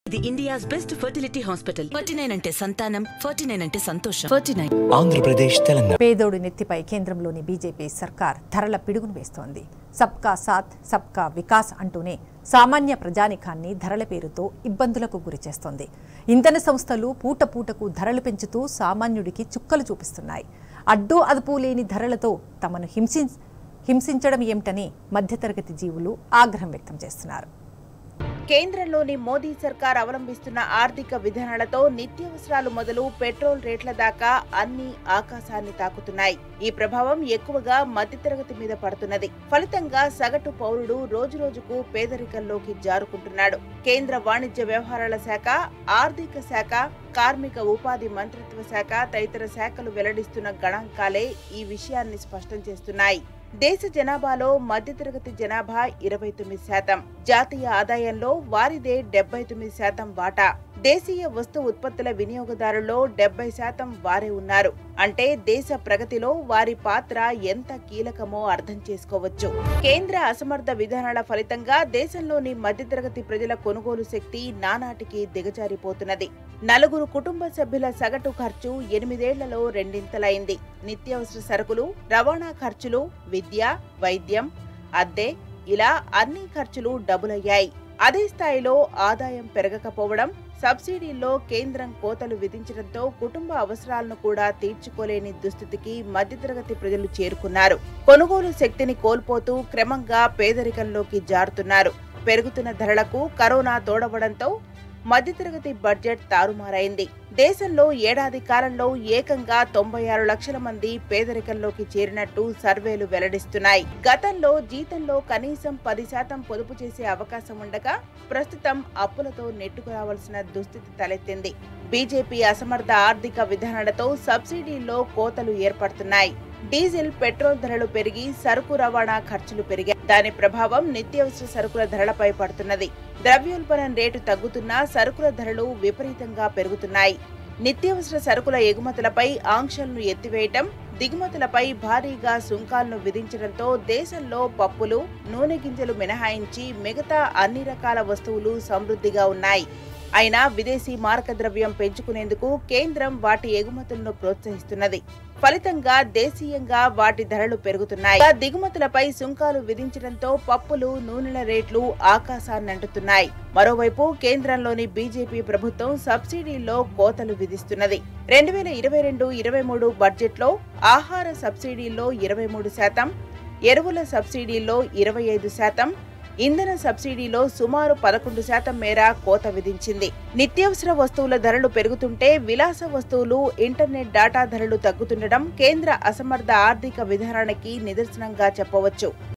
ఇది India's best fertility hospital forty nine అంటే సంతానం ఫార్టీ నైన్ అంటే సంతోషం ఫార్టీ నైన్ ఆంధ్రప్రదేశ్ తెలంగాణ పేదోడి నెత్తిపై కేంద్రంలోని బీజేపీ సర్కార్ ధరల పిడుగును వేస్తోంది సబ్కా సాథ్ సబ్కా వికాస్ అంటూనే సామాన్య ప్రజానికాన్ని ధరల పేరుతో ఇబ్బందులకు గురి చేస్తోంది ఇంధన సంస్థలు పూట పూటకు ధరలు పెంచుతూ సామాన్యుడికి చుక్కలు చూపిస్తున్నాయి అడ్డు అదుపు లేని ధరలతో తమను హింసి హింసించడం ఏమిటని మధ్యతరగతి జీవులు ఆగ్రహం వ్యక్తం చేస్తున్నారు కేంద్రంలోని మోదీ సర్కార్ అవలంబిస్తున్న ఆర్థిక విధానాలతో నిత్యావసరాలు మొదలు పెట్రోల్ రేట్ల దాకా అన్ని ఆకాశాన్ని తాకుతున్నాయి ఈ ప్రభావం ఎక్కువగా మధ్యతరగతి మీద పడుతున్నది ఫలితంగా సగటు పౌరుడు రోజురోజుకు పేదరికంలోకి జారుకుంటున్నాడు కేంద్ర వాణిజ్య వ్యవహారాల శాఖ ఆర్థిక శాఖ కార్మిక ఉపాధి మంత్రిత్వ శాఖ తదితర శాఖలు వెల్లడిస్తున్న గణాంకాలే ఈ విషయాన్ని స్పష్టం చేస్తున్నాయి దేశ జనాభాలో మధ్యతరగతి జనాభా ఇరవై తొమ్మిది శాతం జాతీయ ఆదాయంలో వారిదే డెబ్బై తొమ్మిది శాతం వాటా దేశీయ వస్తు ఉత్పత్తుల వినియోగదారుల్లో డెబ్బై శాతం వారే ఉన్నారు అంటే దేశ ప్రగతిలో వారి పాత్ర ఎంత కీలకమో అర్థం చేసుకోవచ్చు కేంద్ర అసమర్థ విధానాల ఫలితంగా దేశంలోని మధ్యతరగతి ప్రజల కొనుగోలు శక్తి నానాటికి దిగజారిపోతున్నది నలుగురు కుటుంబ సభ్యుల సగటు ఖర్చు ఎనిమిదేళ్లలో రెండింతలైంది నిత్యావసర సరుకులు రవాణా ఖర్చులు విద్య వైద్యం అద్దె ఇలా అన్ని ఖర్చులు డబులయ్యాయి అదే స్థాయిలో ఆదాయం పెరగకపోవడం సబ్సిడీల్లో కేంద్రం కోతలు విధించడంతో కుటుంబ అవసరాలను కూడా తీర్చుకోలేని దుస్థితికి మధ్యతరగతి ప్రజలు చేరుకున్నారు కొనుగోలు శక్తిని కోల్పోతూ క్రమంగా పేదరికంలోకి జారుతున్నారు పెరుగుతున్న ధరలకు కరోనా తోడవడంతో మధ్యతరగతి బడ్జెట్ తారుమారైంది దేశంలో ఏడాది కాలంలో ఏకంగా తొంభై ఆరు లక్షల మంది పేదరికంలోకి చేరినట్టు సర్వేలు వెల్లడిస్తున్నాయి గతంలో జీతంలో కనీసం పది శాతం పొదుపు చేసే అవకాశం ఉండగా ప్రస్తుతం అప్పులతో నెట్టుకురావాల్సిన దుస్థితి తలెత్తింది బీజేపీ అసమర్థ ఆర్థిక విధానాలతో సబ్సిడీల్లో కోతలు ఏర్పడుతున్నాయి డీజిల్ పెట్రోల్ ధరలు పెరిగి సరుకు రవాణా ఖర్చులు పెరిగాయి దాని ప్రభావం నిత్యావసర సరుకుల ధరలపై పడుతున్నది ద్రవ్యోల్బణం రేటు తగ్గుతున్నా సరుకుల ధరలు విపరీతంగా పెరుగుతున్నాయి నిత్యావసర సరుకుల ఎగుమతులపై ఆంక్షలను ఎత్తివేయటం దిగుమతులపై భారీగా సుంకాలను విధించడంతో దేశంలో పప్పులు నూనె గింజలు మినహాయించి మిగతా అన్ని రకాల వస్తువులు సమృద్ధిగా ఉన్నాయి అయినా విదేశీ మారక ద్రవ్యం పెంచుకునేందుకు కేంద్రం వాటి ఎగుమతులను ప్రోత్సహిస్తున్నది ఫలితంగా దేశీయంగా వాటి ధరలు పెరుగుతున్నాయి ఇక దిగుమతులపై సుంకాలు విధించడంతో పప్పులు నూనెల రేట్లు ఆకాశాన్నంటుతున్నాయి మరోవైపు కేంద్రంలోని బీజేపీ ప్రభుత్వం సబ్సిడీల్లో కోతలు విధిస్తున్నది రెండు వేల ఇరవై రెండు ఇరవై మూడు బడ్జెట్లో ఆహార సబ్సిడీల్లో ఇరవై మూడు శాతం ఎరువుల సబ్సిడీల్లో ఇరవై ఐదు శాతం ఇంధన సబ్సిడీలో సుమారు పదకొండు శాతం మేర కోత విధించింది నిత్యావసర వస్తువుల ధరలు పెరుగుతుంటే విలాస వస్తువులు ఇంటర్నెట్ డాటా ధరలు తగ్గుతుండడం కేంద్ర అసమర్థ ఆర్థిక విధానానికి నిదర్శనంగా చెప్పవచ్చు